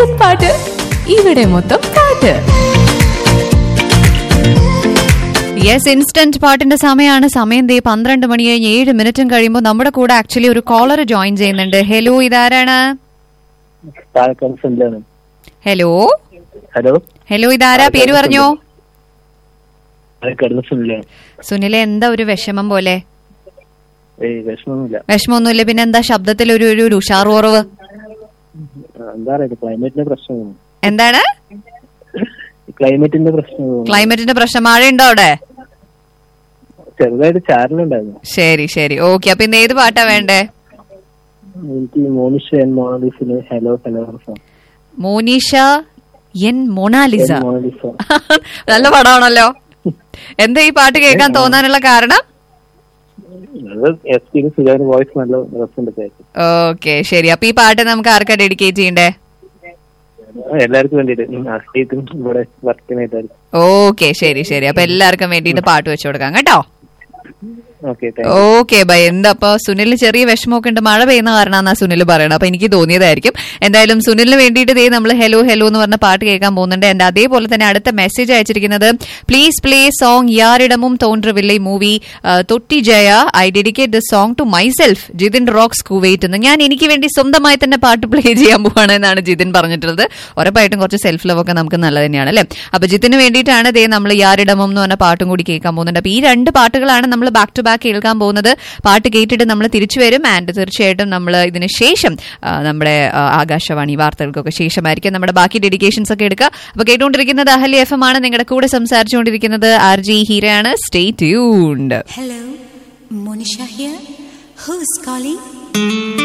Instant പാട്ട് ഇവിടെ മൊത്തം പാട്ട് യെസ് ഇൻസ്റ്റന്റ് പാട്ടിന്റെ സമയമാണ് സമയം ദേ പന്ത്രണ്ട് മണി കഴിഞ്ഞ് ഏഴ് മിനിറ്റും കഴിയുമ്പോൾ നമ്മുടെ കൂടെ ആക്ച്വലി ഒരു കോളർ ജോയിൻ ചെയ്യുന്നുണ്ട് ഹലോ ഇതാരാണ് പാലക്കാട് സെന്റിലാണ് ഹലോ ഹലോ ഹലോ ഇതാരാ പേര് പറഞ്ഞോ പാലക്കാട് സെന്റിലാണ് സുനിലെ എന്താ ഒരു വിഷമം പോലെ ഏയ് വിഷമമൊന്നുമില്ല വിഷമമൊന്നുമില്ല പിന്നെ എന്താ ശബ്ദത്തിൽ ഒരു ഒരു ഒരു ഉഷാർ കുറവ് ആ, എന്താ പറയുക ക്ലൈമറ്റിന്റെ പ്രശ്നം തോന്നുന്നു എന്താണ് ക്ലൈമറ്റിന്റെ പ്രശ്നം തോന്നുന്നു ക്ലൈമറ്റിന്റെ പ്രശ്നം മഴ ഉണ്ടോ അവിടെ ചെറുതായിട്ട് ചാരലുണ്ടായിരുന്നു ശരി ശരി ഓക്കെ അപ്പൊ ഇന്ന് ഏത് പാട്ടാ വേണ്ടേ എനിക്ക് മോനിഷ എൻ മോണലിസിന് ഹലോ ഹലോ സോങ് മോനീഷ എൻ മൊണാലിസ എൻ മോണലിസ നല്ല പടമാണല്ലോ എന്താ ഈ പാട്ട് കേൾക്കാൻ തോന്നാനുള്ള കാരണം അത് എസ് പി സുജാവിന്റെ വോയിസ് നല്ല രസമുണ്ട് കേൾക്കാൻ. ഓക്കെ ശരി അപ്പൊ ഈ പാട്ട് നമുക്ക് ആർക്കാ ഡെഡിക്കേറ്റ് ചെയ്യണ്ടേ ആ, എല്ലാവർക്കും വേണ്ടിയിട്ട് ആശ്രയിക്കും ഇവിടെ വർക്ക് ചെയ്യുന്നതായിരിക്കും ഓക്കെ ശരി ശരി അപ്പൊ എല്ലാവർക്കും വേണ്ടിയിട്ട് പാട്ട് വെച്ചു കൊടുക്കാം കേട്ടോ ഓക്കെ ഓക്കെ ബൈ എന്താ അപ്പൊ സുനിലിന് ചെറിയ വിഷമമൊക്കെ ഉണ്ട് മഴ പെയ്യുന്ന കാരണമാണ് സുനിൽ പറയണത് അപ്പൊ എനിക്ക് തോന്നിയതായിരിക്കും എന്തായാലും സുനിലിന് വേണ്ടിയിട്ട് ദേ നമ്മൾ ഹലോ ഹലോ എന്ന് പറഞ്ഞ പാട്ട് കേൾക്കാൻ പോകുന്നുണ്ട് എന്റെ അതേപോലെ തന്നെ അടുത്ത മെസ്സേജ് അയച്ചിരിക്കുന്നത് പ്ലീസ് പ്ലേ സോങ് യാരിടമും തോன்றവില്ലേ movie Thotti Jaya I dedicate the song to myself Jithin rocks Kuwait എന്ന് ഞാൻ എനിക്ക് വേണ്ടി സ്വന്തമായി തന്നെ പാട്ട് പ്ലേ ചെയ്യാൻ പോവാണ് എന്നാണ് ജിതിൻ പറഞ്ഞിട്ടുള്ളത് ഉറപ്പായിട്ടും കുറച്ച് സെൽഫ് ലവ് ഒക്കെ നമുക്ക് നല്ലത് തന്നെയാണ് അല്ലേ അപ്പൊ ജിതിന് വേണ്ടിയിട്ടാണ് ദേ നമ്മൾ യാരിടമം എന്ന് പറഞ്ഞ പാട്ടും കൂടി കേൾക്കാൻ പോകുന്നുണ്ട് അപ്പൊ ഈ രണ്ട് പാട്ടുകളാണ് നമ്മൾ ബാക്ക് ടു ബാക്ക് കേൾക്കാൻ പോകുന്നത് പാട്ട് കേട്ടിട്ട് നമ്മൾ തിരിച്ചു വരും ആൻഡ് തീർച്ചയായിട്ടും നമ്മൾ ഇതിന് ശേഷം ആ, നമ്മുടെ ആ, ആകാശവാണി വാർത്തകൾക്കൊക്കെ ശേഷമായിരിക്കും നമ്മുടെ ബാക്കി ഡെഡിക്കേഷൻസ് ഒക്കെ എടുക്കുക അപ്പൊ കേട്ടുകൊണ്ടിരിക്കുന്നത് അഹലി എഫ് എം ആണ് നിങ്ങളുടെ കൂടെ സംസാരിച്ചുകൊണ്ടിരിക്കുന്നത് ആർ ജി ഹീരയാണ് stay tuned Hello, Monisha here. Who's calling?